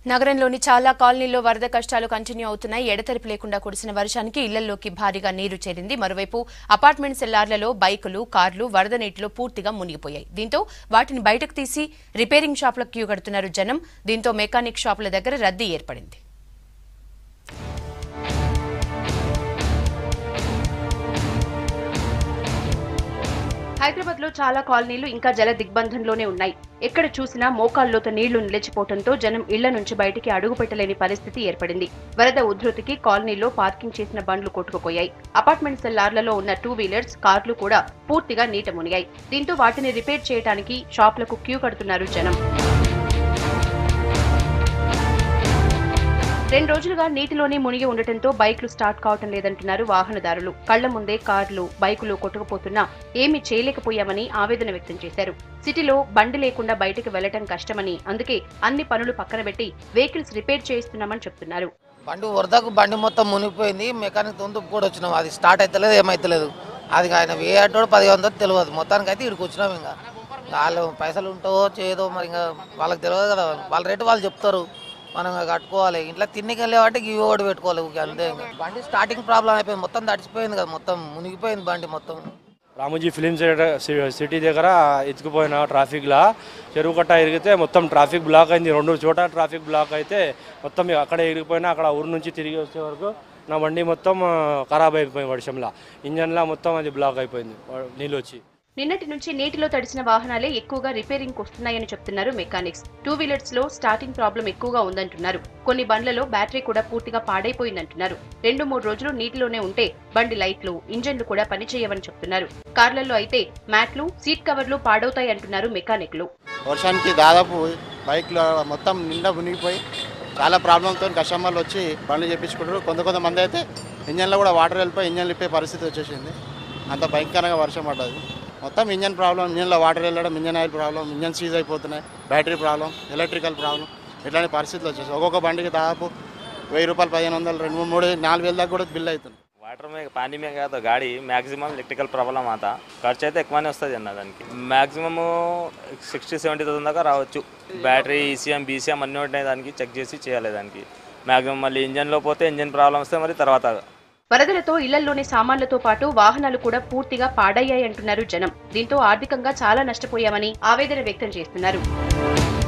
నగరంలోని చాలా కాలనీల్లో వరద కష్టాలు కంటిన్యూ అవుతున్నాయి ఎడతెరిపి లేకుండా కురిసిన వర్షానికి ఇళ్లలోకి భారీగా నీరు చేరింది మరోవైపు అపార్ట్మెంట్ సెల్లార్లలో బైకులు కార్లు వరద నీటిలో పూర్తిగా మునిగిపోయాయి దీంతో వాటిని బయటకు తీసి రిపేరింగ్ షాపులకు క్యూ కడుతున్నారు జనం దీంతో మెకానిక్ షాపుల దగ్గర రద్దీ ఏర్పడింది హైదరాబాద్ లో చాలా కాలనీలు ఇంకా జల దిగ్బంధంలోనే ఉన్నాయి ఎక్కడ చూసినా మోకాల్లోత నీళ్లు నిలిచిపోవడంతో జనం ఇళ్ల నుంచి బయటికి అడుగు పెట్టలేని పరిస్థితి ఏర్పడింది వరద ఉధృతికి కాలనీలో పార్కింగ్ చేసిన బండ్లు కొట్టుకుపోయాయి అపార్ట్మెంట్ సెల్లార్లలో ఉన్న టూ వీలర్స్ కార్లు కూడా పూర్తిగా నీట మునిగాయి దీంతో వాటిని రిపేర్ చేయడానికి షాపులకు క్యూ కడుతున్నారు జనం రెండు రోజులుగా నీటిలోనే మునిగి ఉండటంతో బైక్లు స్టార్ట్ కావటం లేదంటున్నారు వాహనదారులు కళ్ల ముందే కార్లు బైకులు కొట్టుకుపోతున్నా ఏమీ చేయలేకపోయామని ఆవేదన వ్యక్తం చేశారు సిటీలో బండి లేకుండా బయటకు వెళ్లటం కష్టమని అందుకే అన్ని పనులు పక్కన పెట్టి వెహికల్స్ రిపేర్ చేయిస్తున్నామని చెప్తున్నారు బండి వరదకు బండి మొత్తం మునిగిపోయింది మెకానిక్ తొందుకు కూడా వచ్చినాం అది స్టార్ట్ అవుతలేదు ఏమైతలేదు అది ఆయన ఏ అంటాడు పది వందలు తెలియదు మొత్తానికి అయితే ఇక్కడికి వచ్చినాం ఇంకా వాళ్ళు పైసలు ఉంటావో చేయదో మరి ఇంకా వాళ్ళకి తెలియదు కదా వాళ్ళ రేటు వాళ్ళు చెప్తారు మనం ఇంకా కట్టుకోవాలి ఇంట్లో తిన్నికి వెళ్ళేవాటి ఇవి ఒకటి పెట్టుకోవాలి ఊరికే అంతే ఇంకా బండి స్టార్టింగ్ ప్రాబ్లం అయిపోయింది మొత్తం తడిచిపోయింది కదా మొత్తం మునిగిపోయింది బండి మొత్తం రామోజీ ఫిలిం సిటీ- సిటీ దగ్గర ఎత్తుకుపోయిన ట్రాఫిక్లా చెరువు కట్ట ఎరిగితే మొత్తం ట్రాఫిక్ బ్లాక్ అయింది రెండు చోట ట్రాఫిక్ బ్లాక్ అయితే మొత్తం అక్కడ ఎరిగిపోయినా అక్కడ ఊరు నుంచి తిరిగి వచ్చే వరకు నా బండి మొత్తం ఆ, ఖరాబ్ అయిపోయింది వర్షంలో ఇంజన్లా మొత్తం అది బ్లాక్ అయిపోయింది వ- నీళ్ళు వచ్చి నిన్నటి నుంచి నీటిలో తడిసిన వాహనాలే ఎక్కువగా రిపేరింగ్ వస్తున్నాయని చెప్తున్నారు మెకానిక్స్ టూ వీలర్స్ లో స్టార్టింగ్ ప్రాబ్లం ఎక్కువగా ఉందంటున్నారు కొన్ని బండ్లలో బ్యాటరీ కూడా పూర్తిగా పాడైపోయిందంటున్నారు రెండు మూడు రోజులు నీటిలోనే ఉంటే బండి లైట్లు ఇంజన్లు కూడా పనిచేయవని చెప్తున్నారు కార్లలో అయితే మ్యాట్లు సీట్ కవర్లు పాడవుతాయి అంటున్నారు మెకానిక్లు వర్షానికి దాదాపు బైక్లు మొత్తం నిండా మునిగిపోయి చాలా ప్రాబ్లంతో కస్టమర్లు వచ్చి బండ్లు చేయించుకుంటారు కొంత కొంతమంది అయితే ఇంజన్లో కూడా వాటర్ వెళ్ళిపోయి ఇంజన్ లిప్పే పరిస్థితి వచ్చేసింది అంత భయంకరంగా వర్షం పడ్డది మొత్తం ఇంజన్ ప్రాబ్లం ఇంజన్లో వాటర్ వెళ్ళడం engine oil problem engine seize అయిపోతున్నాయి బ్యాటరీ ప్రాబ్లం ఎలక్ట్రికల్ ప్రాబ్లం ఇట్లాంటి పరిస్థితులు వచ్చేసి ఒక్కొక్క బండికి దాదాపు వెయ్యి రూపాయలు పదిహేను వందలు రెండు మూడు మూడు నాలుగు వేల దాకా కూడా బిల్ అవుతుంది వాటర్ में पानी में गया तो गाड़ी मैक्सिमम इलेक्ट्रिकल प्रॉब्लम आता ఖర్చు అయితే ఎక్కువనే వస్తుంది అన్న దానికి మ్యాక్సిమమ్ సిక్స్టీ సెవెంటీ థౌసండ్ దాకా రావచ్చు బ్యాటరీ ఈసీఎం బీసీఎం అన్నీ ఉంటాయి దానికి చెక్ చేసి చేయాలి దానికి మ్యాక్సిమం మళ్ళీ ఇంజన్లో పోతే ఇంజన్ ప్రాబ్లం వస్తే మరి తర్వాత వరదలతో ఇళ్లలోని సామాన్లతో పాటు వాహనాలు కూడా పూర్తిగా పాడయ్యాయి అంటున్నారు జనం దీంతో ఆర్థికంగా చాలా నష్టపోయామని ఆవేదన వ్యక్తం చేస్తున్నారు